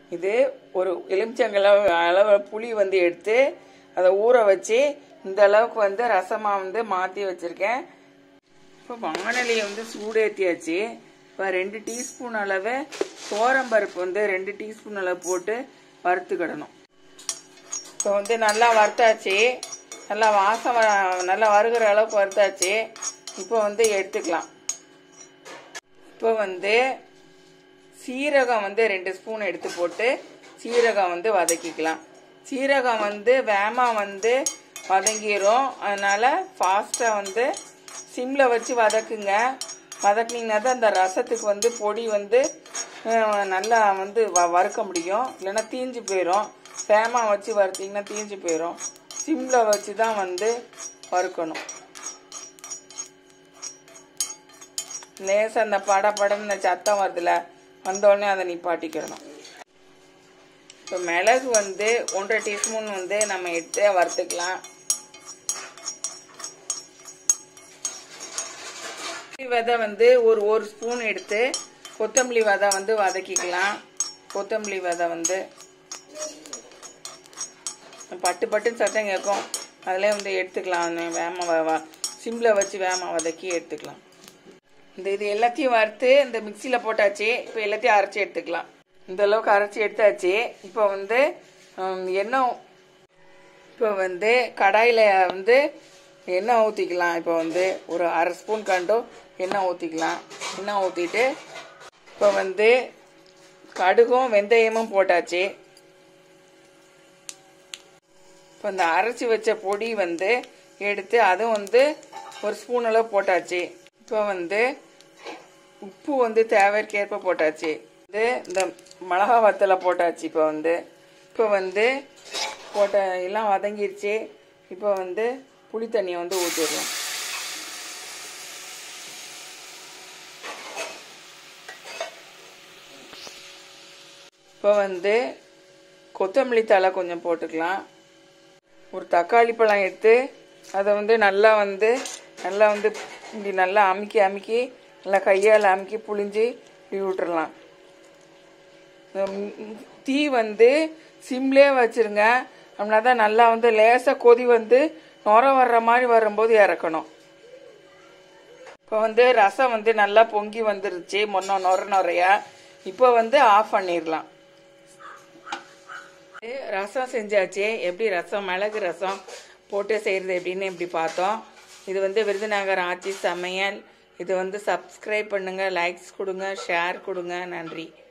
இது ஒரு எலுமிச்சங்களவு அளவு புளி வந்து எடுத்து அதை ஊற வச்சு இந்த அளவுக்கு வந்து ரசமாக வந்து மாற்றி வச்சுருக்கேன் இப்போ வானலியை வந்து சூடேற்றியாச்சு இப்போ ரெண்டு டீஸ்பூன் அளவு பருப்பு வந்து ரெண்டு டீஸ்பூன் அளவு போட்டு வறுத்துக்கிடணும் இப்போ வந்து நல்லா வறுத்தாச்சு நல்லா வாசம் வ- நல்லா வறுகிற அளவுக்கு வறுத்தாச்சு இப்போ வந்து எடுத்துக்கலாம் இப்போ வந்து சீரகம் வந்து ரெண்டு ஸ்பூன் எடுத்து போட்டு சீரகம் வந்து வதக்கிக்கலாம் சீரகம் வந்து வேமா வந்து வதங்கிரும் அதனால ஃபாஸ்ட்டாக வந்து சிம்மில் வச்சு வதக்குங்க வதக்குனீங்கன்னா தான் அந்த ரசத்துக்கு வந்து பொடி வந்து அஹ், நல்லா வந்து வ வறுக்க முடியும் இல்லைன்னா தீஞ்சு போயிடும் வேமா வச்சு வறுத்தீங்கன்னா தீஞ்சு போயிடும் சிம்மில் வச்சு தான் வந்து வறுக்கணும் லேசாக அந்த பட படன்னு சத்தம் வருதுல வந்தோடனே அதை நிப்பாட்டிக்கிறணும் இப்போ மிளகு வந்து ஒன்றரை டீஸ்பூன் வந்து நம்ம எடுத்து வறுத்துக்கலாம் விதை வந்து ஒரு ஒரு ஸ்பூன் எடுத்து கொத்தமல்லி விதை வந்து வதக்கிக்கலாம் கொத்தமல்லி விதை வந்து பட்டு பட்டுன்னு சத்தம் கேட்கும் அதிலே வந்து எடுத்துக்கலாம் வேம சிம்மில் வச்சு வேம வதக்கி எடுத்துக்கலாம் இந்த இது எல்லாத்தையும் வறுத்து இந்த மிக்சியில் போட்டாச்சு இப்போ எல்லாத்தையும் அரைச்சி எடுத்துக்கலாம் இந்த அளவுக்கு அரைச்சி எடுத்தாச்சு இப்போ வந்து ஹம், எண்ணெய் இப்போ வந்து கடாயில் வந்து எண்ணெய் ஊற்றிக்கலாம் இப்போ வந்து ஒரு அரை ஸ்பூன் கண்டோ எண்ணெய் ஊற்றிக்கலாம் எண்ணெய் ஊற்றிட்டு இப்போ வந்து கடுகும் வெந்தயமும் போட்டாச்சு இப்போ இந்த அரைச்சி வச்ச பொடி வந்து எடுத்து அதுவும் வந்து ஒரு ஸ்பூன் அளவு போட்டாச்சு இப்போ வந்து உப்பு வந்து தேவைக்கேற்ப போட்டாச்சு இது இந்த மிளகா வத்தலை போட்டாச்சு இப்போ வந்து இப்போ வந்து போட்ட எல்லாம் வதங்கிருச்சு இப்போ வந்து புளி தண்ணியை வந்து ஊற்றிடலாம் இப்போ வந்து கொத்தமல்லி தழை கொஞ்சம் போட்டுக்கலாம் ஒரு தக்காளி பழம் எடுத்து அதை வந்து நல்லா வந்து நல்லா வந்து இப்படி நல்லா அமுக்கி அமுக்கி நல்லா கையால் அமுக்கி புழிஞ்சு இப்படி விட்டுறலாம் உம், தீ வந்து சிம்லே வச்சிருங்க அப்படின்னா தான் நல்லா வந்து லேசாக கொதி வந்து நுர வர்ற மாதிரி வரும்போது இறக்கணும் இப்போ வந்து ரசம் வந்து நல்லா பொங்கி வந்துருச்சு முன்ன நுர நுறையா இப்போ வந்து ஆஃப் பண்ணிடலாம் ரசம் செஞ்சாச்சு எப்படி ரசம் மிளகு ரசம் போட்டு செய்கிறது எப்படின்னு இப்படி பார்த்தோம் இது வந்து விருதுநகர் ஆட்சி சமையல் இது வந்து சப்ஸ்கிரைப் பண்ணுங்கள் லைக்ஸ் கொடுங்க ஷேர் கொடுங்க நன்றி